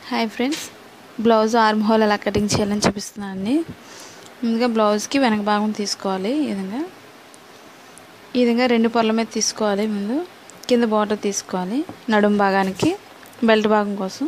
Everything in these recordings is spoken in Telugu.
hi friends blouse arm hole ఎలా కటింగ్ చేయాలని చూపిస్తున్నానండి ముందుగా బ్లౌజ్కి వెనక భాగం తీసుకోవాలి ఈ విధంగా ఈ విధంగా రెండు పొరల మీద తీసుకోవాలి ముందు కింద బార్డర్ తీసుకోవాలి నడుము భాగానికి బెల్ట్ భాగం కోసం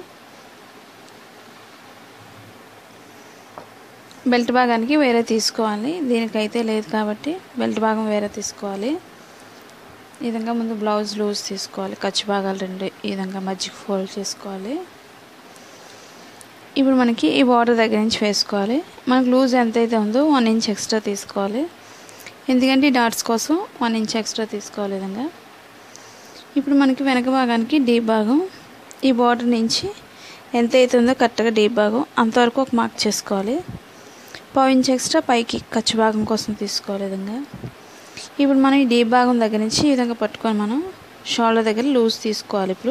బెల్ట్ భాగానికి వేరే తీసుకోవాలి దీనికైతే లేదు కాబట్టి బెల్ట్ భాగం వేరే తీసుకోవాలి ఈ విధంగా ముందు బ్లౌజ్ లూజ్ తీసుకోవాలి ఖర్చు భాగాలు రెండు ఈ విధంగా మధ్యకి ఫోల్డ్ చేసుకోవాలి ఇప్పుడు మనకి ఈ బార్డర్ దగ్గర నుంచి వేసుకోవాలి మనకు లూజ్ ఎంత అయితే ఉందో వన్ ఇంచ్ ఎక్స్ట్రా తీసుకోవాలి ఎందుకంటే ఈ డాట్స్ కోసం వన్ ఇంచ్ ఎక్స్ట్రా తీసుకోవాలి ఈ విధంగా ఇప్పుడు మనకి వెనక భాగానికి డీప్ భాగం ఈ బార్డర్ నుంచి ఎంత అయితే ఉందో కరెక్ట్గా డీప్ భాగం అంతవరకు ఒక మార్క్ చేసుకోవాలి పావు ఇంచ్ ఎక్స్ట్రా పైకి ఖర్చు భాగం కోసం తీసుకోవాలి ఈ విధంగా ఇప్పుడు మనం ఈ డీప్ భాగం దగ్గర నుంచి ఈ విధంగా పట్టుకొని మనం షోల్డర్ దగ్గర లూజ్ తీసుకోవాలి ఇప్పుడు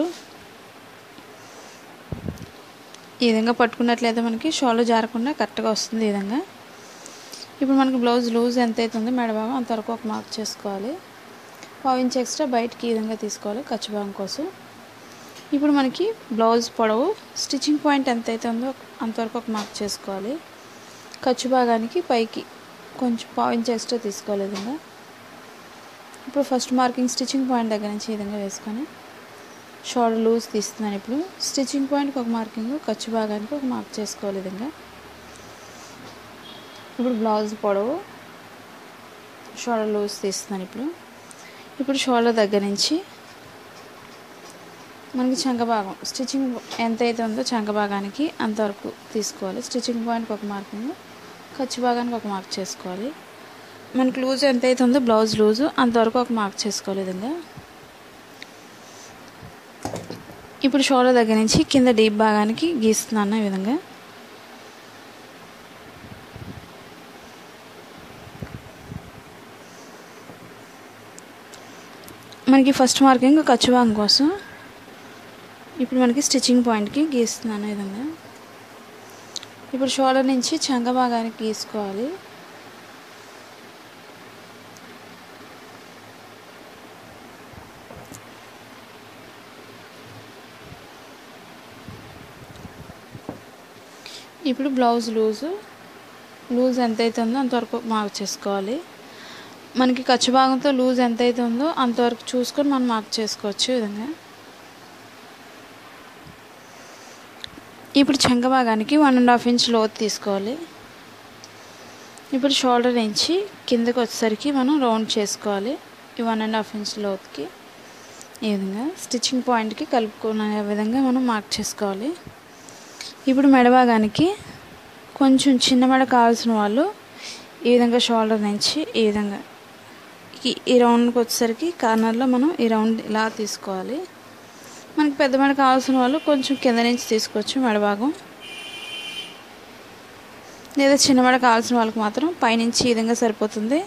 ఈ విధంగా పట్టుకున్నట్లయితే మనకి షోల్డర్ జారకుండా కరెక్ట్గా వస్తుంది ఈ విధంగా ఇప్పుడు మనకి బ్లౌజ్ లూజ్ ఎంత అవుతుందో మెడ భాగం అంతవరకు ఒక మార్క్ చేసుకోవాలి పావు ఇంచ్ ఎక్స్ట్రా బయటికి ఈ విధంగా తీసుకోవాలి ఖర్చు భాగం కోసం ఇప్పుడు మనకి బ్లౌజ్ పొడవు స్టిచ్చింగ్ పాయింట్ ఎంత అయితే ఉందో అంతవరకు ఒక మార్క్ చేసుకోవాలి ఖర్చు భాగానికి పైకి కొంచెం పావు ఇంచ్ ఎక్స్ట్రా తీసుకోవాలి ఈ విధంగా ఇప్పుడు ఫస్ట్ మార్కింగ్ స్టిచ్చింగ్ పాయింట్ దగ్గర నుంచి ఈ విధంగా వేసుకొని షోల్డర్ లూజ్ తీస్తున్నాను ఇప్పుడు స్టిచ్చింగ్ పాయింట్కి ఒక మార్కింగ్ ఖర్చు భాగానికి ఒక మార్క్ చేసుకోవాలి విధంగా ఇప్పుడు బ్లౌజ్ పొడవు షోల్డర్ లూజ్ తీస్తున్నాను ఇప్పుడు ఇప్పుడు షోల్డర్ దగ్గర నుంచి మనకి చంక భాగం స్టిచ్చింగ్ ఎంత అయితే ఉందో చంక భాగానికి అంతవరకు తీసుకోవాలి స్టిచ్చింగ్ పాయింట్కి ఒక మార్కింగ్ ఖర్చు భాగానికి ఒక మార్క్ చేసుకోవాలి మనకి లూజ్ ఎంత అయితే ఉందో బ్లౌజ్ లూజు అంతవరకు ఒక మార్క్ చేసుకోవాలి విధంగా ఇప్పుడు షోల్డర్ దగ్గర నుంచి కింద డీప్ భాగానికి గీస్తున్నాను ఈ విధంగా మనకి ఫస్ట్ మార్కింగ్ ఖర్చు భాగం కోసం ఇప్పుడు మనకి స్టిచ్చింగ్ పాయింట్కి గీస్తున్నాను ఈ విధంగా ఇప్పుడు షోల్డర్ నుంచి చంగ భాగానికి గీసుకోవాలి ఇప్పుడు బ్లౌజ్ లూజు లూజ్ ఎంత అయితే ఉందో అంతవరకు మార్క్ చేసుకోవాలి మనకి ఖర్చు భాగంతో లూజ్ ఎంత అయితే ఉందో అంతవరకు చూసుకొని మనం మార్క్ చేసుకోవచ్చు ఈ విధంగా ఇప్పుడు చెంగ భాగానికి వన్ అండ్ హాఫ్ ఇంచ్ లోతు తీసుకోవాలి ఇప్పుడు షోల్డర్ నుంచి కిందకి వచ్చేసరికి మనం రౌండ్ చేసుకోవాలి ఈ వన్ అండ్ హాఫ్ ఇంచ్ లోతుకి ఈ విధంగా స్టిచ్చింగ్ పాయింట్కి కలుపుకునే విధంగా మనం మార్క్ చేసుకోవాలి ఇప్పుడు మెడ భాగానికి కొంచెం చిన్న మెడ కావాల్సిన వాళ్ళు ఈ విధంగా షోల్డర్ నుంచి ఈ విధంగా ఈ రౌండ్కి వచ్చేసరికి కార్నర్లో మనం ఈ రౌండ్ ఇలా తీసుకోవాలి మనకి పెద్ద మెడ కావాల్సిన వాళ్ళు కొంచెం కింద నుంచి తీసుకోవచ్చు మెడ భాగం లేదా చిన్న మెడ కావాల్సిన వాళ్ళకి మాత్రం పైనుంచి ఈ విధంగా సరిపోతుంది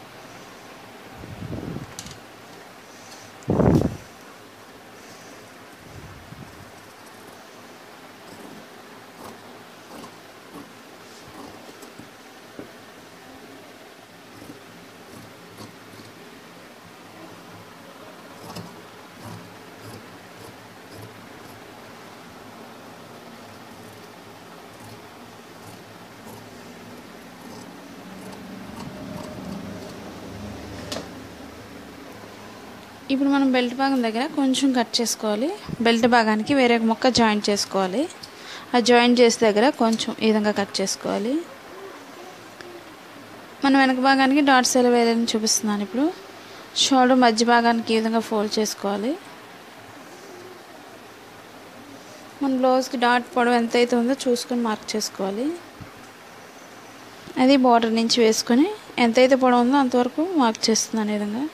ఇప్పుడు మనం బెల్ట్ భాగం దగ్గర కొంచెం కట్ చేసుకోవాలి బెల్ట్ భాగానికి వేరే మొక్క జాయింట్ చేసుకోవాలి ఆ జాయింట్ చేసే దగ్గర కొంచెం ఈ విధంగా కట్ చేసుకోవాలి మనం వెనక భాగానికి డాట్స్ ఎలా వేయాలని చూపిస్తున్నాను ఇప్పుడు షోల్డర్ మధ్య భాగానికి ఈ విధంగా ఫోల్డ్ చేసుకోవాలి మన బ్లౌజ్కి డాట్ పొడవు ఎంత అయితే ఉందో చూసుకొని మార్క్ చేసుకోవాలి అది బార్డర్ నుంచి వేసుకొని ఎంతైతే పొడవు ఉందో అంతవరకు మార్క్ చేస్తున్నాను ఈ విధంగా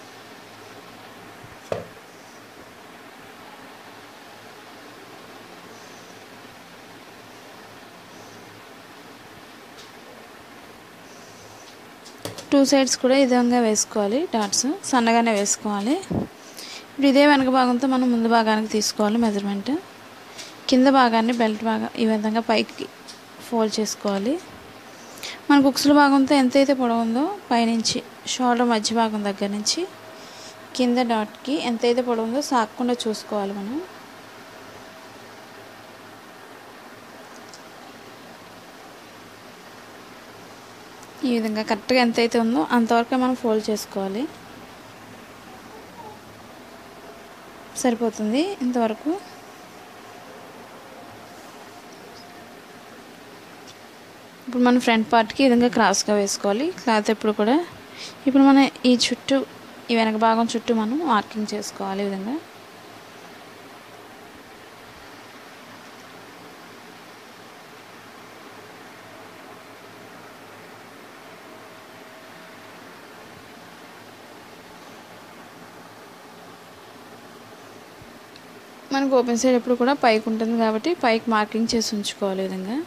టూ సైడ్స్ కూడా ఈ విధంగా వేసుకోవాలి డాట్స్ సన్నగానే వేసుకోవాలి ఇప్పుడు ఇదే వెనక భాగంతో మనం ముందు భాగానికి తీసుకోవాలి మెజర్మెంట్ కింద భాగాన్ని బెల్ట్ భాగం ఈ విధంగా పైకి ఫోల్డ్ చేసుకోవాలి మన బుక్స్ల భాగంతో ఎంతైతే పొడవు ఉందో పైనుంచి షోల్డర్ మధ్య భాగం దగ్గర నుంచి కింద డాట్కి ఎంతైతే పొడవు ఉందో సాగకుండా చూసుకోవాలి మనం ఈ విధంగా కరెక్ట్గా ఎంత అయితే ఉందో అంతవరకే మనం ఫోల్డ్ చేసుకోవాలి సరిపోతుంది ఇంతవరకు ఇప్పుడు మన ఫ్రంట్ పార్ట్కి ఈ విధంగా క్రాస్గా వేసుకోవాలి క్లాత్ ఎప్పుడు కూడా ఇప్పుడు మన ఈ చుట్టూ ఈ వెనక భాగం చుట్టూ మనం మార్కింగ్ చేసుకోవాలి ఈ విధంగా మనకు ఓపెన్ సైడ్ ఎప్పుడు కూడా పైకి ఉంటుంది కాబట్టి పైకి మార్కింగ్ చేసి ఉంచుకోవాలి ఈ విధంగా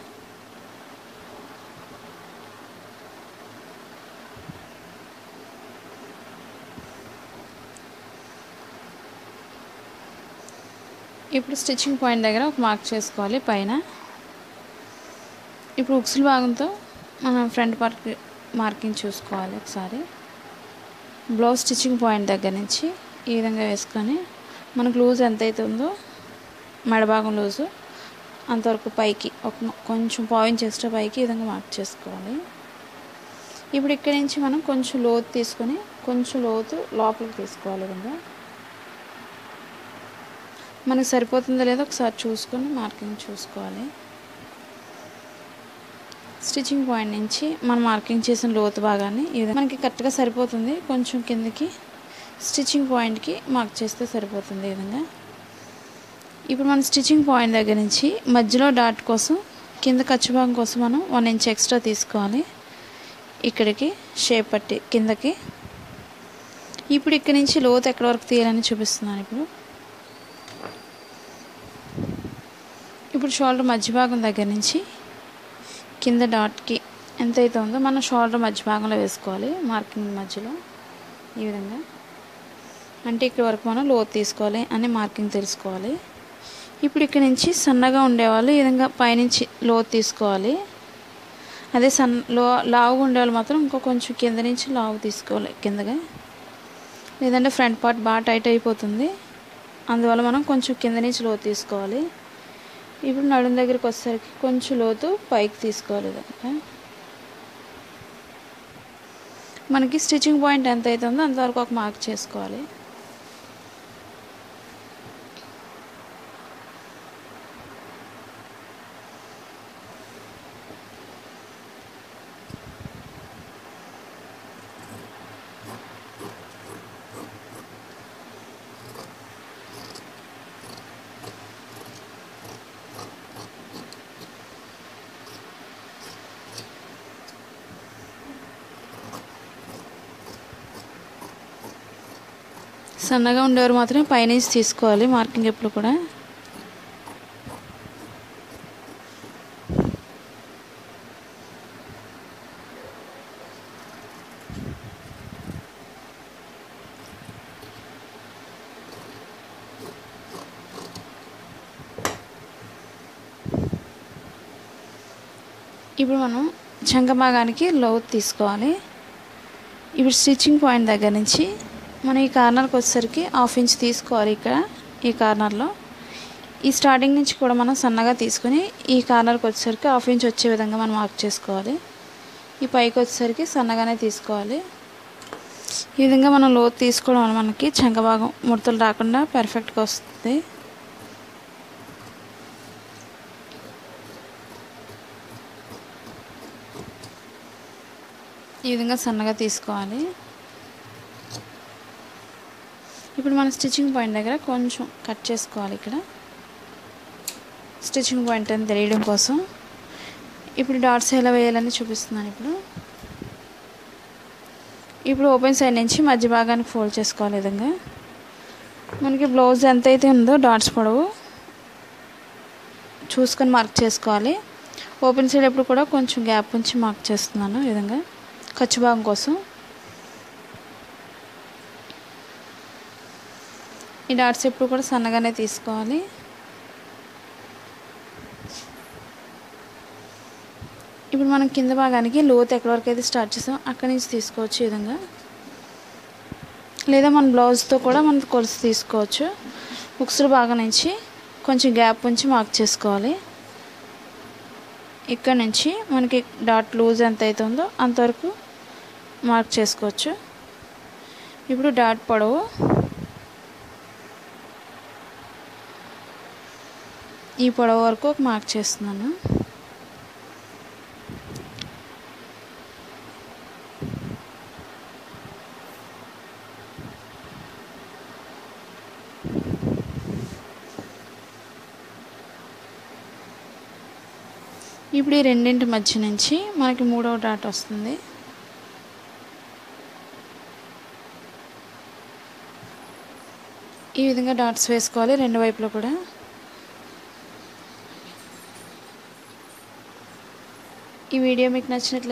ఇప్పుడు స్టిచ్చింగ్ పాయింట్ దగ్గర ఒక మార్క్ చేసుకోవాలి పైన ఇప్పుడు ఉక్సుల భాగంతో మనం ఫ్రంట్ పార్ట్ మార్కింగ్ చూసుకోవాలి ఒకసారి బ్లౌజ్ స్టిచ్చింగ్ పాయింట్ దగ్గర నుంచి ఈ విధంగా వేసుకొని మనకు లూజ్ ఎంత అయితే ఉందో మెడభాగం లూజు అంతవరకు పైకి ఒక కొంచెం పాయింట్ ఎక్స్ట్రా పైకి ఈ విధంగా మార్క్ చేసుకోవాలి ఇప్పుడు ఇక్కడి నుంచి మనం కొంచెం లోతు తీసుకొని కొంచెం లోతు లోపలికి తీసుకోవాలి ఈ విధంగా మనకు సరిపోతుందో లేదో ఒకసారి చూసుకొని మార్కింగ్ చూసుకోవాలి స్టిచ్చింగ్ పాయింట్ నుంచి మనం మార్కింగ్ చేసిన లోతు భాగాన్ని ఈ విధంగా మనకి కరెక్ట్గా సరిపోతుంది కొంచెం కిందకి స్టిచ్చింగ్ పాయింట్కి మార్క్ చేస్తే సరిపోతుంది ఈ విధంగా ఇప్పుడు మన స్టిచ్చింగ్ పాయింట్ దగ్గర నుంచి మధ్యలో డాట్ కోసం కింద ఖర్చు భాగం కోసం మనం వన్ ఇంచ్ ఎక్స్ట్రా తీసుకోవాలి ఇక్కడికి షేప్ పట్టి కిందకి ఇప్పుడు ఇక్కడి నుంచి లోతు ఎక్కడి వరకు తీయాలని చూపిస్తున్నాను ఇప్పుడు ఇప్పుడు షోల్డర్ మధ్య భాగం దగ్గర నుంచి కింద డాట్కి ఎంత అయితే ఉందో మనం షోల్డర్ మధ్య భాగంలో వేసుకోవాలి మార్కింగ్ మధ్యలో ఈ విధంగా అంటే ఇక్కడ వరకు మనం లోతు తీసుకోవాలి అని మార్కింగ్ తెలుసుకోవాలి ఇప్పుడు ఇక్కడ నుంచి సన్నగా ఉండేవాళ్ళు ఈ విధంగా పైనుంచి లోతు తీసుకోవాలి అదే సన్ లో లావుగా ఉండేవాళ్ళు మాత్రం ఇంకో కొంచెం కింద నుంచి లావు తీసుకోవాలి కిందగా లేదంటే ఫ్రంట్ పార్ట్ బాగా టైట్ అయిపోతుంది అందువల్ల మనం కొంచెం కింద నుంచి లోతు తీసుకోవాలి ఇప్పుడు నడుం దగ్గరికి వచ్చేసరికి కొంచెం లోతు పైకి తీసుకోవాలి ఇదంతా మనకి స్టిచ్చింగ్ పాయింట్ ఎంత అవుతుందో అంతవరకు ఒక మార్క్ చేసుకోవాలి సన్నగా ఉండేవారు మాత్రమే పైనుంచి తీసుకోవాలి మార్కింగ్ ఎప్పుడు కూడా ఇప్పుడు మనం చంక భాగానికి లోతు తీసుకోవాలి ఇప్పుడు స్టిచ్చింగ్ పాయింట్ దగ్గర నుంచి మనం ఈ కార్నర్కి వచ్చేసరికి హాఫ్ ఇంచ్ తీసుకోవాలి ఇక్కడ ఈ కార్నర్లో ఈ స్టార్టింగ్ నుంచి కూడా మనం సన్నగా తీసుకొని ఈ కార్నర్కి వచ్చేసరికి హాఫ్ ఇంచ్ వచ్చే విధంగా మనం మార్క్ చేసుకోవాలి ఈ పైకి వచ్చేసరికి సన్నగానే తీసుకోవాలి ఈ విధంగా మనం లోతు తీసుకోవడం వల్ల మనకి చంక భాగం ముడతలు రాకుండా పర్ఫెక్ట్గా వస్తుంది ఈ విధంగా సన్నగా తీసుకోవాలి ఇప్పుడు మన స్టిచ్చింగ్ పాయింట్ దగ్గర కొంచెం కట్ చేసుకోవాలి ఇక్కడ స్టిచ్చింగ్ పాయింట్ అని తెలియడం కోసం ఇప్పుడు డాట్స్ ఎలా వేయాలని చూపిస్తున్నాను ఇప్పుడు ఇప్పుడు ఓపెన్ సైడ్ నుంచి మధ్య భాగానికి ఫోల్డ్ చేసుకోవాలి ఈ విధంగా మనకి బ్లౌజ్ ఎంత అయితే ఉందో డాట్స్ పొడవు చూసుకొని మార్క్ చేసుకోవాలి ఓపెన్ సైడ్ ఎప్పుడు కూడా కొంచెం గ్యాప్ ఉంచి మార్క్ చేస్తున్నాను ఈ విధంగా ఖర్చు భాగం కోసం ఈ డాట్స్ ఎప్పుడు కూడా సన్నగానే తీసుకోవాలి ఇప్పుడు మనం కింద భాగానికి లోతు ఎక్కడి వరకు అయితే స్టార్ట్ చేసాం అక్కడి నుంచి తీసుకోవచ్చు ఈ విధంగా లేదా మన బ్లౌజ్తో కూడా మనం కొలుసు తీసుకోవచ్చు ఉక్సుల భాగం నుంచి కొంచెం గ్యాప్ ఉంచి మార్క్ చేసుకోవాలి ఇక్కడ నుంచి మనకి డాట్ లూజ్ ఎంత అవుతుందో అంతవరకు మార్క్ చేసుకోవచ్చు ఇప్పుడు డాట్ పొడవు ఈ పొడవు వరకు ఒక మార్క్ చేస్తున్నాను ఇప్పుడు ఈ రెండింటి మధ్య నుంచి మనకి మూడవ డాట్ వస్తుంది ఈ విధంగా డాట్స్ వేసుకోవాలి రెండు వైపులో కూడా ఈ వీడియో మీకు నచ్చినట్లయితే